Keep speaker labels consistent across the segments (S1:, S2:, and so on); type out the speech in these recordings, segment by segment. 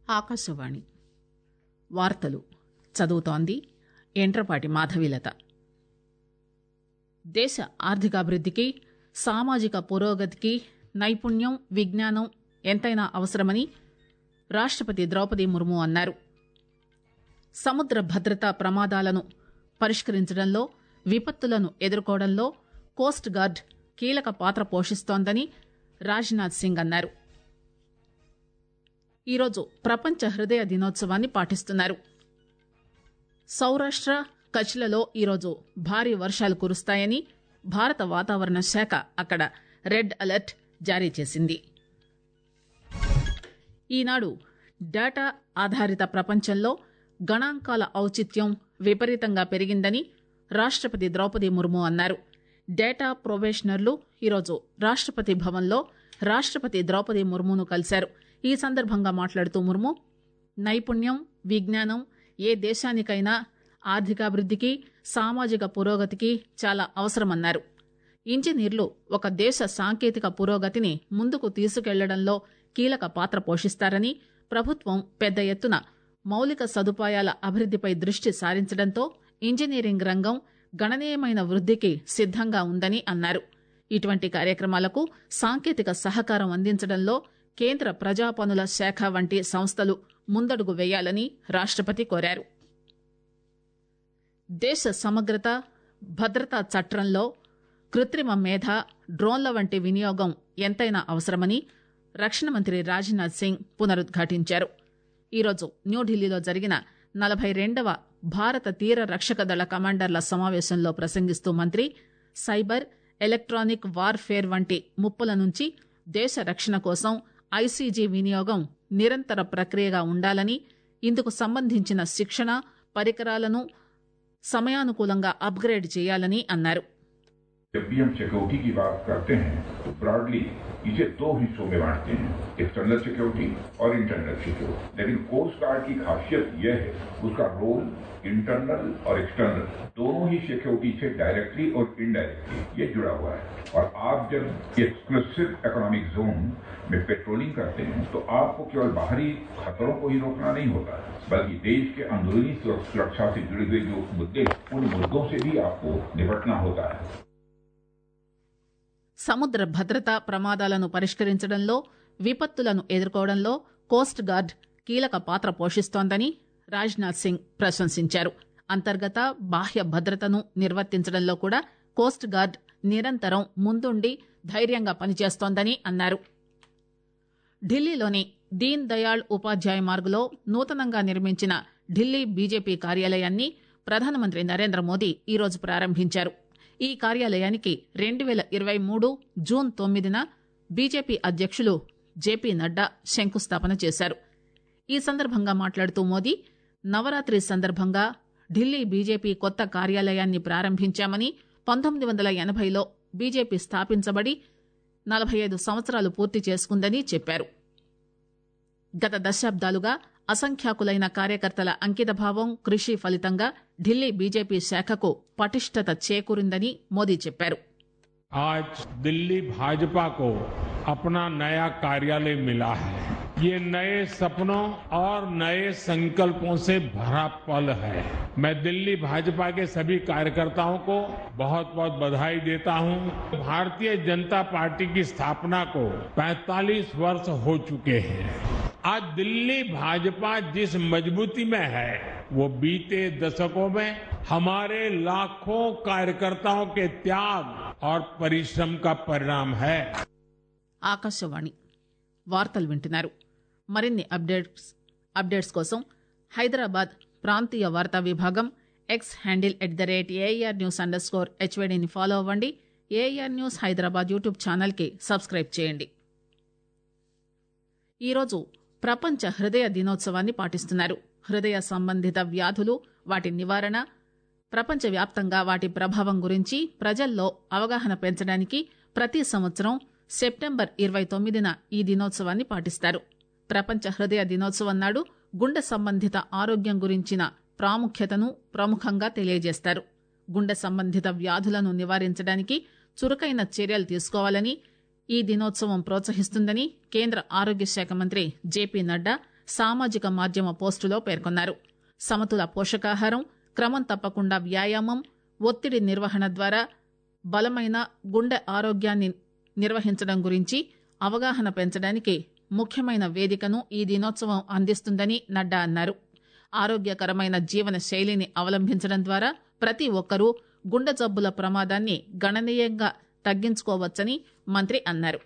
S1: ఆకాశవాణి వార్తలు చదువుతోంది ఎంట్రపాటి మాధవీలత దేశ ఆర్థికాభివృద్దికి సామాజిక పురోగతికి నైపుణ్యం విజ్ఞానం ఎంతైనా అవసరమని రాష్టపతి ద్రౌపది ముర్ము అన్నారు సముద్ర భద్రతా ప్రమాదాలను పరిష్కరించడంలో విపత్తులను ఎదుర్కోవడంలో కోస్ట్ గార్డ్ కీలక పాత్ర పోషిస్తోందని రాజ్నాథ్ సింగ్ అన్నారు ఈరోజు ప్రపంచ హృదయ దినోత్సవాన్ని పాటిస్తున్నారు సౌరాష్ట కచ్లలో ఈరోజు భారీ వర్షాలు కురుస్తాయని భారత వాతావరణ శాఖ అక్కడ రెడ్ అలర్ట్ జారీ చేసింది ఈనాడు డేటా ఆధారిత ప్రపంచంలో గణాంకాల ఔచిత్యం విపరీతంగా పెరిగిందని రాష్టపతి ద్రౌపది ముర్ము అన్నారు డేటా ప్రొబేషనర్లు ఈరోజు రాష్టపతి భవన్లో రాష్టపతి ద్రౌపది ముర్మును కలిశారు ఈ సందర్భంగా మాట్లాడుతూ ముర్ము నైపుణ్యం విజ్ఞానం ఏ దేశానికైనా ఆర్థికాభివృద్దికి సామాజిక పురోగతికి చాలా అవసరమన్నారు ఇంజనీర్లు ఒక దేశ సాంకేతిక పురోగతిని ముందుకు తీసుకెళ్లడంలో కీలక పాత్ర పోషిస్తారని ప్రభుత్వం పెద్ద ఎత్తున మౌలిక సదుపాయాల అభివృద్దిపై దృష్టి సారించడంతో ఇంజనీరింగ్ రంగం గణనీయమైన వృద్దికి సిద్దంగా ఉందని అన్నారు ఇటువంటి కార్యక్రమాలకు సాంకేతిక సహకారం అందించడంలో కేంద్ర ప్రజాపనుల శాఖ వంటి సంస్థలు ముందడుగు వేయాలని రాష్టపతి కోరారు దేశ సమగ్రత భద్రతా చట్రంలో కృత్రిమ మేధ డ్రోన్ల వంటి వినియోగం ఎంతైనా అవసరమని రక్షణ మంత్రి రాజ్నాథ్ సింగ్ పునరుద్ఘాటించారు ఈరోజు న్యూఢిల్లీలో జరిగిన నలభై రెండవ భారత తీర రక్షక దళ కమాండర్ల సమావేశంలో ప్రసంగిస్తూ మంత్రి సైబర్ ఎలక్ట్రానిక్ వార్ఫేర్ వంటి ముప్పుల నుంచి దేశ రక్షణ కోసం ఐసీజీ వినియోగం నిరంతర ప్రక్రియగా ఉండాలని ఇందుకు సంబంధించిన శిక్షణ పరికరాలను సమయానుకూలంగా అప్గ్రేడ్ చేయాలని అన్నారు
S2: जब भी हम सिक्योरिटी की बात करते हैं तो ब्रॉडली इसे दो हिस्सों में बांटते हैं एक्सटर्नल सिक्योरिटी और इंटरनल सिक्योरिटी लेकिन कोस्ट गार्ड की खासियत यह है उसका रोल इंटरनल और एक्सटर्नल दोनों ही सिक्योरिटी से डायरेक्टली और इनडायरेक्टली ये जुड़ा हुआ है और आप जब एक्सक्लूसिव इकोनॉमिक जोन में पेट्रोलिंग करते हैं तो आपको केवल बाहरी खतरों को ही रोकना नहीं होता है बल्कि देश के अंदरूनी सुरक्षा से जुड़े हुए जो मुद्दे उन मुद्दों से भी आपको निपटना होता है
S1: సముద్ర భద్రతా ప్రమాదాలను పరిష్కరించడంలో విపత్తులను ఎదుర్కోవడంలో కోస్ట్ గార్డ్ కీలక పాత్ర పోషిస్తోందని రాజ్నాథ్ సింగ్ ప్రశంసించారు అంతర్గత బాహ్య భద్రతను నిర్వర్తించడంలో కూడా కోస్ట్ గార్డ్ నిరంతరం ముందుండి ధైర్యంగా పనిచేస్తోందని అన్నారు ఢిల్లీలోని దీన్ దయాళ్ ఉపాధ్యాయ మార్గులో నూతనంగా నిర్మించిన ఢిల్లీ బీజేపీ కార్యాలయాన్ని ప్రధానమంత్రి నరేంద్ర మోదీ ఈరోజు ప్రారంభించారు ఈ కార్యాలయానికి రెండు పేల ఇరవై మూడు జూన్ తొమ్మిదిన బీజేపీ అధ్యకులు జేపీ నడ్డా శంకుస్థాపన చేశారు ఈ సందర్భంగా మాట్లాడుతూ మోదీ నవరాత్రి సందర్భంగా ఢిల్లీ బీజేపీ కొత్త కార్యాలయాన్ని ప్రారంభించామని పంతొమ్మిది వందల ఎనభైలో బీజేపీ స్థాపించబడి నలభై ఐదు సంవత్సరాలు పూర్తి చేసుకుందని చెప్పారు గత దశాబ్దాలుగా అసంఖ్యాకులైన కార్యకర్తల అంకితభావం కృషి ఫలితంగా ఢిల్లీ బీజేపీ శాఖకు పటిష్టత చేకూరిందని మోదీ చెప్పారు
S3: आज दिल्ली भाजपा को अपना नया कार्यालय मिला है ये नए सपनों और नए संकल्पों से भरा पल है मैं दिल्ली भाजपा के सभी कार्यकर्ताओं को बहुत बहुत बधाई देता हूं भारतीय जनता पार्टी की स्थापना को 45 वर्ष हो चुके हैं आज दिल्ली भाजपा जिस मजबूती में है वो बीते दशकों में हमारे लाखों कार्यकर्ताओं के त्याग और परिश्रम का परिणाम है
S1: ఆకాశవాణి వార్తలు వింటున్నారు మరిన్ని అప్డేట్స్ అప్డేట్స్ కోసం హైదరాబాద్ ప్రాంతీయ వార్తా విభాగం X handle at the rate AR news underscore స్కోర్ హెచ్వైడీని ఫాలో అవ్వండి ఏఆర్ న్యూస్ హైదరాబాద్ యూట్యూబ్ ఛానల్కి సబ్స్క్రైబ్ చేయండి ఈరోజు ప్రపంచ హృదయ దినోత్సవాన్ని పాటిస్తున్నారు హృదయ సంబంధిత వ్యాధులు వాటి నివారణ ప్రపంచవ్యాప్తంగా వాటి ప్రభావం గురించి ప్రజల్లో అవగాహన పెంచడానికి ప్రతి సంవత్సరం సెప్టెంబర్ ఇరవై తొమ్మిదిన ఈ దినోత్సవాన్ని పాటిస్తారు ప్రపంచ హృదయ దినోత్సవం నాడు గుండె సంబంధిత ఆరోగ్యం గురించిన ప్రాముఖ్యతను ప్రముఖంగా తెలియజేస్తారు గుండె సంబంధిత వ్యాధులను నివారించడానికి చురుకైన చర్యలు తీసుకోవాలని ఈ దినోత్సవం ప్రోత్సహిస్తుందని కేంద్ర ఆరోగ్య శాఖ మంత్రి జేపీ నడ్డా సామాజిక మాధ్యమ పోస్టులో పేర్కొన్నారు సమతుల పోషకాహారం క్రమం తప్పకుండా వ్యాయామం ఒత్తిడి నిర్వహణ ద్వారా బలమైన గుండె ఆరోగ్యాన్ని నిర్వహించడం గురించి అవగాహన పెంచడానికి ముఖ్యమైన వేదికను ఈ దినోత్సవం అందిస్తుందని నడ్డా అన్నారు ఆరోగ్యకరమైన జీవన శైలిని అవలంబించడం ద్వారా ప్రతి ఒక్కరూ గుండె జబ్బుల ప్రమాదాన్ని గణనీయంగా తగ్గించుకోవచ్చని మంత్రి అన్నారు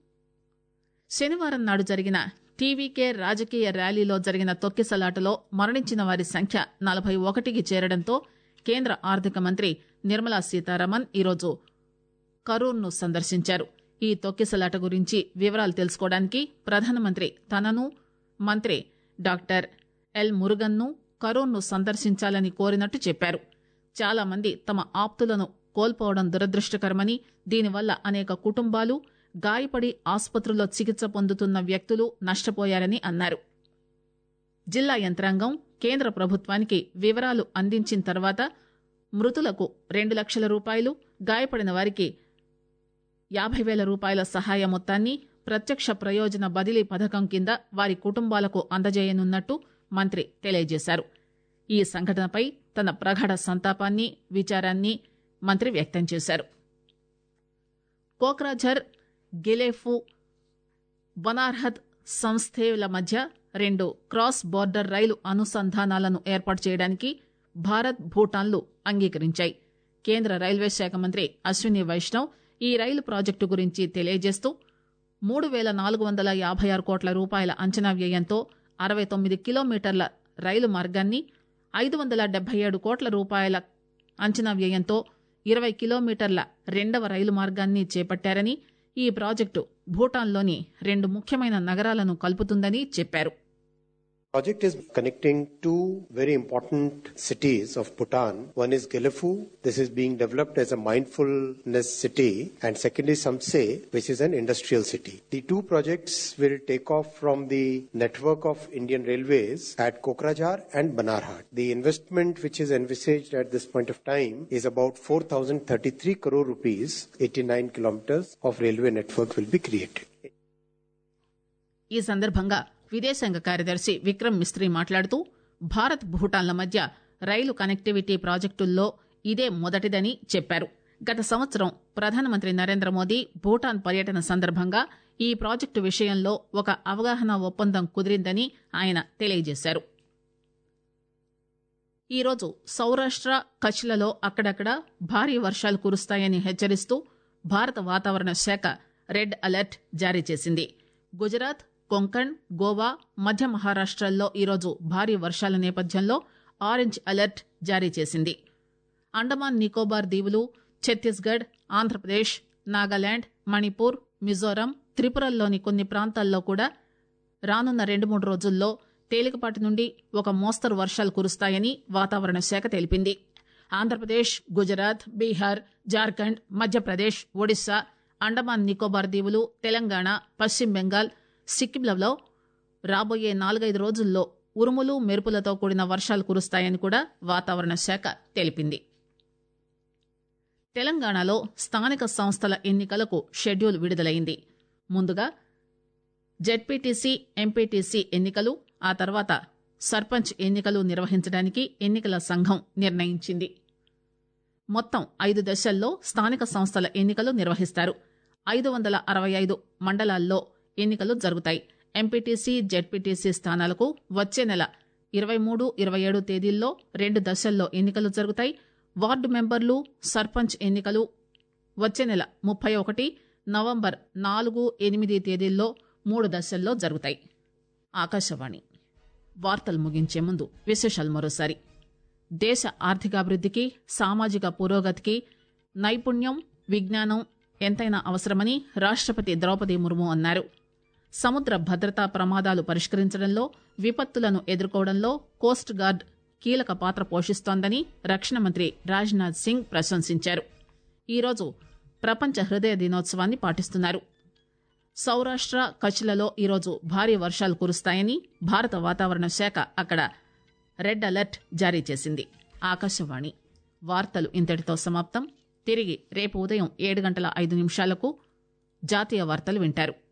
S1: శనివారం నాడు జరిగిన టీవీకే రాజకీయ ర్యాలీలో జరిగిన తొక్కిసలాటలో మరణించిన వారి సంఖ్య నలభై ఒకటికి చేరడంతో కేంద్ర ఆర్థిక మంత్రి నిర్మలా సీతారామన్ ఈరోజు కరూర్ను సందర్శించారు ఈ తొక్కిసలాట గురించి వివరాలు తెలుసుకోవడానికి ప్రధానమంత్రి తనను మంత్రి డాక్టర్ ఎల్ మురుగన్ను కరూర్ను సందర్శించాలని కోరినట్టు చెప్పారు చాలా మంది తమ ఆప్తులను కోల్పోవడం దురదృష్టకరమని దీనివల్ల అనేక కుటుంబాలు గాయపడి ఆసుపత్రుల్లో చికిత్స పొందుతున్న వ్యక్తులు నష్టపోయారని అన్నారు జిల్లా యంత్రాంగం కేంద్ర ప్రభుత్వానికి వివరాలు అందించిన తర్వాత మృతులకు రెండు లక్షల రూపాయలు గాయపడిన వారికి యాభై వేల రూపాయల సహాయ మొత్తాన్ని ప్రత్యక్ష ప్రయోజన బదిలీ పథకం కింద వారి కుటుంబాలకు అందజేయనున్నట్టు మంత్రి తెలియజేశారు ఈ సంఘటనపై తన ప్రగాఢ సంతాపాన్ని విచారాన్ని మంత్రి వ్యక్తం చేశారు కోక్రాఝర్ గిలేఫు బనార్హత్ సంస్థల మధ్య రెండు క్రాస్ బోర్డర్ రైలు అనుసంధానాలను ఏర్పాటు చేయడానికి భారత్ భూటాన్లు అంగీకరించాయి కేంద్ర రైల్వే శాఖ మంత్రి అశ్విని వైష్ణవ్ ఈ రైలు ప్రాజెక్టు గురించి తెలియజేస్తూ మూడు వేల నాలుగు వందల యాభై ఆరు కోట్ల రూపాయల అంచనా వ్యయంతో అరవై తొమ్మిది కిలోమీటర్ల రైలు మార్గాన్ని ఐదు వందల డెబ్బై ఏడు కోట్ల రూపాయల అంచనా వ్యయంతో ఇరవై కిలోమీటర్ల రెండవ రైలు మార్గాన్ని చేపట్టారని ఈ ప్రాజెక్టు భూటాన్లోని రెండు ముఖ్యమైన నగరాలను కలుపుతుందని చెప్పారు
S4: project is connecting two very important cities of Bhutan. One is Gelefu. This is being developed as a mindfulness city. And second is Samse, which is an industrial city. The two projects will take off from the network of Indian Railways at Kokrajhar and Banarhat. The investment which is envisaged at this point of time is about 4,033 crore rupees. 89 kilometers of railway network will be created.
S1: ఈ సందర్భంగా విదేశాంగ కార్యదర్శి విక్రమ్ మిస్త్రీ మాట్లాడుతూ భారత్ భూటాన్ల మధ్య రైలు connectivity ప్రాజెక్టుల్లో ఇదే మొదటిదని చెప్పారు గత సంవత్సరం ప్రధానమంత్రి నరేంద్ర మోదీ భూటాన్ పర్యటన సందర్భంగా ఈ ప్రాజెక్టు విషయంలో ఒక అవగాహన ఒప్పందం కుదిరిందని ఆయన తెలియజేశారు ఈరోజు సౌరాష్ట్ర కచ్లలో అక్కడక్కడ భారీ వర్షాలు కురుస్తాయని హెచ్చరిస్తూ భారత వాతావరణ శాఖ రెడ్ అలర్ట్ జారీ చేసింది గుజరాత్ కొంకణ్ గోవా మధ్య మహారాష్టల్లో ఈరోజు భారీ వర్షాల నేపథ్యంలో ఆరెంజ్ అలర్ట్ జారీ చేసింది అండమాన్ నికోబార్ దీవులు ఛత్తీస్గఢ్ ఆంధ్రప్రదేశ్ నాగాలాండ్ మణిపూర్ మిజోరాం త్రిపురల్లోని కొన్ని ప్రాంతాల్లో కూడా రానున్న రెండు మూడు రోజుల్లో తేలికపాటి నుండి ఒక మోస్తరు వర్షాలు కురుస్తాయని వాతావరణ శాఖ తెలిపింది ఆంధ్రప్రదేశ్ గుజరాత్ బీహార్ జార్ఖండ్ మధ్యప్రదేశ్ ఒడిశా అండమాన్ నికోబార్ దీవులు తెలంగాణ పశ్చిమ బెంగాల్ సిక్కింలలో రాబోయే నాలుగైదు రోజుల్లో ఉరుములు మెరుపులతో కూడిన వర్షాలు కురుస్తాయని కూడా వాతావరణ శాఖ తెలిపింది తెలంగాణలో స్థానిక సంస్థల ఎన్నికలకు షెడ్యూల్ విడుదలైంది ముందుగా జెడ్పీటీసీ ఎంపీటీసీ ఎన్నికలు ఆ తర్వాత సర్పంచ్ ఎన్నికలు నిర్వహించడానికి ఎన్నికల సంఘం నిర్ణయించింది మొత్తం ఐదు దశల్లో స్థానిక సంస్థల ఎన్నికలు నిర్వహిస్తారు ఐదు వందల అరవై ఐదు మండలాల్లో ఎన్నికలు జరుగుతాయి ఎంపీటీసీ జెడ్పీటీసీ స్థానాలకు వచ్చే నెల ఇరవై మూడు ఇరవై ఏడు తేదీల్లో రెండు దశల్లో ఎన్నికలు జరుగుతాయి వార్డు మెంబర్లు సర్పంచ్ ఎన్నికలు వచ్చే నెల ముప్పై ఒకటి నవంబర్ నాలుగు ఎనిమిది తేదీల్లో మూడు దశల్లో జరుగుతాయి ఆకాశవాణి వార్తలు ముగించే ముందు విశేషాలు మరోసారి దేశ ఆర్థికాభివృద్ధికి సామాజిక పురోగతికి నైపుణ్యం విజ్ఞానం ఎంతైనా అవసరమని రాష్టపతి ద్రౌపది ముర్ము అన్నారు సముద్ర భద్రతా ప్రమాదాలు పరిష్కరించడంలో విపత్తులను ఎదుర్కోవడంలో కోస్ట్ గార్డ్ కీలక పాత్ర పోషిస్తోందని రక్షణ మంత్రి రాజ్నాథ్ సింగ్ ప్రశంసించారు ఈరోజు ప్రపంచ హృదయ దినోత్సవాన్ని పాటిస్తున్నారు సౌరాష్ట్ర కచ్లలో ఈరోజు భారీ వర్షాలు కురుస్తాయని భారత వాతావరణ శాఖ అక్కడ రెడ్ అలర్ట్ జారీ చేసింది ఆకాశవాణి వార్తలు ఇంతటితో సమాప్తం తిరిగి రేపు ఉదయం ఏడు గంటల ఐదు నిమిషాలకు జాతీయ వార్తలు వింటారు